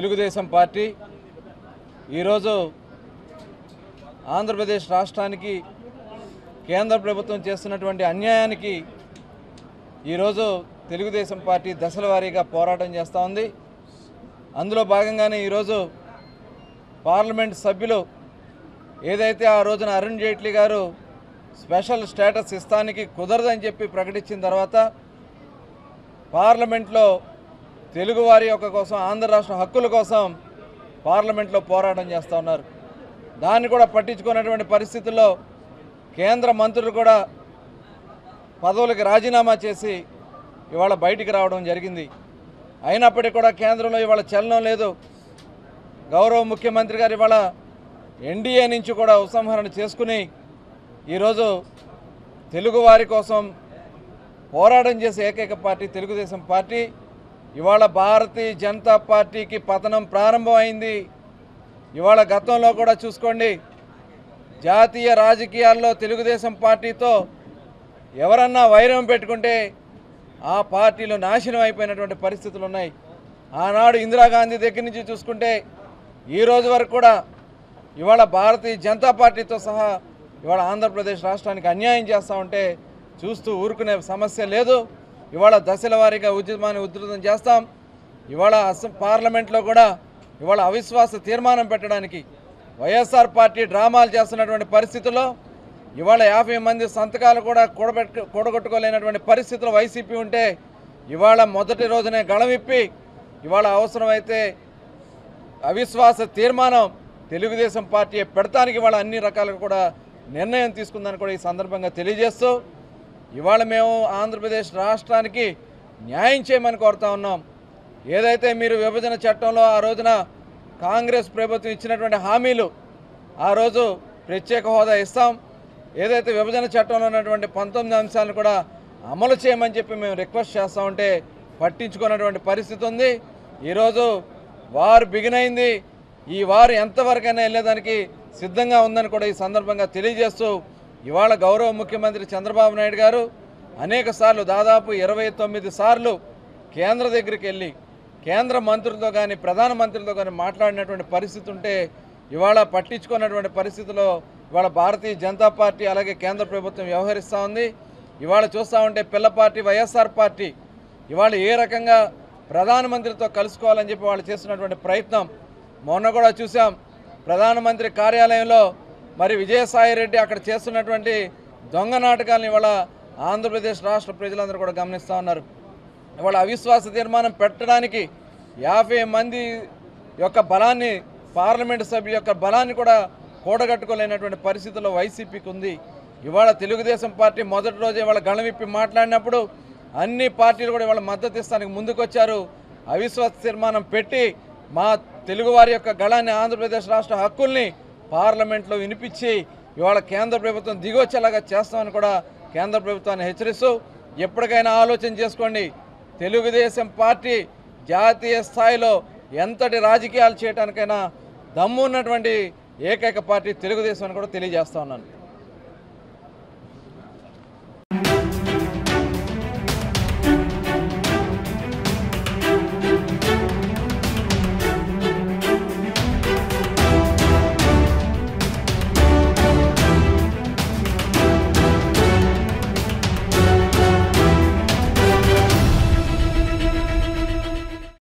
Telugu Desam party ఈరోజు ఆంధ్రప్రదేశ్ రాష్ట్రానికి కేంద్ర ప్రభుత్వం చేస్తున్నటువంటి అన్యాయానికి ఈరోజు తెలుగుదేశం పార్టీ దశల వారీగా పోరాటం చేస్తూ ఉంది అందులో భాగంగానే ఈరోజు పార్లమెంట్ సభ్యులు ఏదైతే ఆ రోజున అరుణ్ జైట్లీ గారు స్పెషల్ స్టేటస్ ఇస్తానికి కుదరదని చెప్పి ప్రకటించిన తర్వాత పార్లమెంట్లో తెలుగువారి యొక్క కోసం ఆంధ్ర రాష్ట్ర హక్కుల కోసం పార్లమెంట్లో పోరాటం చేస్తూ ఉన్నారు దాన్ని కూడా పట్టించుకున్నటువంటి పరిస్థితుల్లో కేంద్ర మంత్రులు కూడా పదవులకు రాజీనామా చేసి ఇవాళ బయటికి రావడం జరిగింది అయినప్పటికీ కూడా కేంద్రంలో ఇవాళ చలనం లేదు గౌరవ ముఖ్యమంత్రి గారు ఇవాళ ఎన్డీఏ నుంచి కూడా ఉపసంహరణ చేసుకుని ఈరోజు తెలుగువారి కోసం పోరాటం చేసే ఏకైక పార్టీ తెలుగుదేశం పార్టీ ఇవాళ భారతీయ జనతా పార్టీకి పతనం ప్రారంభమైంది ఇవాళ గతంలో కూడా చూసుకోండి జాతీయ రాజకీయాల్లో తెలుగుదేశం పార్టీతో ఎవరన్నా వైరం పెట్టుకుంటే ఆ పార్టీలు నాశనం అయిపోయినటువంటి పరిస్థితులు ఉన్నాయి ఆనాడు ఇందిరాగాంధీ దగ్గర నుంచి చూసుకుంటే ఈ రోజు వరకు కూడా ఇవాళ భారతీయ జనతా పార్టీతో సహా ఇవాళ ఆంధ్రప్రదేశ్ రాష్ట్రానికి అన్యాయం చేస్తూ ఉంటే చూస్తూ ఊరుకునే సమస్య లేదు ఇవాళ దశల వారీగా ఉద్యమాన్ని ఉధృతం చేస్తాం ఇవాళ అసెం పార్లమెంట్లో కూడా ఇవాళ అవిశ్వాస తీర్మానం పెట్టడానికి వైఎస్ఆర్ పార్టీ డ్రామాలు చేస్తున్నటువంటి పరిస్థితుల్లో ఇవాళ యాభై మంది సంతకాలు కూడా కూడబెట్టు కూడగొట్టుకోలేనటువంటి పరిస్థితులు వైసీపీ ఉంటే ఇవాళ మొదటి రోజునే గళమిప్పి ఇవాళ అవసరమైతే అవిశ్వాస తీర్మానం తెలుగుదేశం పార్టీ పెడతానికి ఇవాళ అన్ని రకాలుగా కూడా నిర్ణయం తీసుకుందని కూడా ఈ సందర్భంగా తెలియజేస్తూ ఇవాళ మేము ఆంధ్రప్రదేశ్ రాష్ట్రానికి న్యాయం చేయమని కోరుతా ఉన్నాం ఏదైతే మీరు విభజన చట్టంలో ఆ రోజున కాంగ్రెస్ ప్రభుత్వం ఇచ్చినటువంటి హామీలు ఆ రోజు ప్రత్యేక హోదా ఇస్తాం ఏదైతే విభజన చట్టంలో ఉన్నటువంటి పంతొమ్మిది అంశాలను కూడా అమలు చేయమని చెప్పి మేము రిక్వెస్ట్ చేస్తూ ఉంటే పట్టించుకున్నటువంటి పరిస్థితి ఉంది ఈరోజు వారు బిగినైంది ఈ వారు ఎంతవరకైనా వెళ్ళేదానికి సిద్ధంగా ఉందని కూడా ఈ సందర్భంగా తెలియజేస్తూ ఇవాళ గౌరవ ముఖ్యమంత్రి చంద్రబాబు నాయుడు గారు అనేక సార్లు దాదాపు ఇరవై తొమ్మిది సార్లు కేంద్ర దగ్గరికి వెళ్ళి కేంద్ర మంత్రులతో కానీ ప్రధానమంత్రులతో కానీ మాట్లాడినటువంటి పరిస్థితి ఉంటే ఇవాళ పట్టించుకున్నటువంటి పరిస్థితిలో ఇవాళ భారతీయ జనతా పార్టీ అలాగే కేంద్ర ప్రభుత్వం వ్యవహరిస్తూ ఉంది ఇవాళ చూస్తూ ఉంటే పిల్ల పార్టీ వైఎస్ఆర్ పార్టీ ఇవాళ ఏ రకంగా ప్రధానమంత్రితో కలుసుకోవాలని చెప్పి వాళ్ళు చేస్తున్నటువంటి ప్రయత్నం మొన్న కూడా చూసాం ప్రధానమంత్రి కార్యాలయంలో మరి విజయసాయి రెడ్డి అక్కడ చేస్తున్నటువంటి దొంగ నాటకాలను ఇవాళ ఆంధ్రప్రదేశ్ రాష్ట్ర ప్రజలందరూ కూడా గమనిస్తూ ఉన్నారు ఇవాళ అవిశ్వాస తీర్మానం పెట్టడానికి యాభై మంది యొక్క బలాన్ని పార్లమెంటు సభ్యుల యొక్క బలాన్ని కూడా కూడగట్టుకోలేనటువంటి పరిస్థితుల్లో వైసీపీకి ఉంది ఇవాళ తెలుగుదేశం పార్టీ మొదటి రోజు ఇవాళ గళవిప్పి మాట్లాడినప్పుడు అన్ని పార్టీలు కూడా ఇవాళ మద్దతు ఇస్తానికి ముందుకొచ్చారు అవిశ్వాస తీర్మానం పెట్టి మా తెలుగువారి యొక్క గళాన్ని ఆంధ్రప్రదేశ్ రాష్ట్ర హక్కుల్ని పార్లమెంట్లో వినిపించి ఇవాళ కేంద్ర ప్రభుత్వం దిగొచ్చేలాగా చేస్తామని కూడా కేంద్ర ప్రభుత్వాన్ని హెచ్చరిస్తూ ఎప్పటికైనా ఆలోచన చేసుకోండి తెలుగుదేశం పార్టీ జాతీయ స్థాయిలో ఎంతటి రాజకీయాలు చేయడానికైనా దమ్ము ఉన్నటువంటి ఏకైక పార్టీ తెలుగుదేశం అని కూడా తెలియజేస్తా ఉన్నాను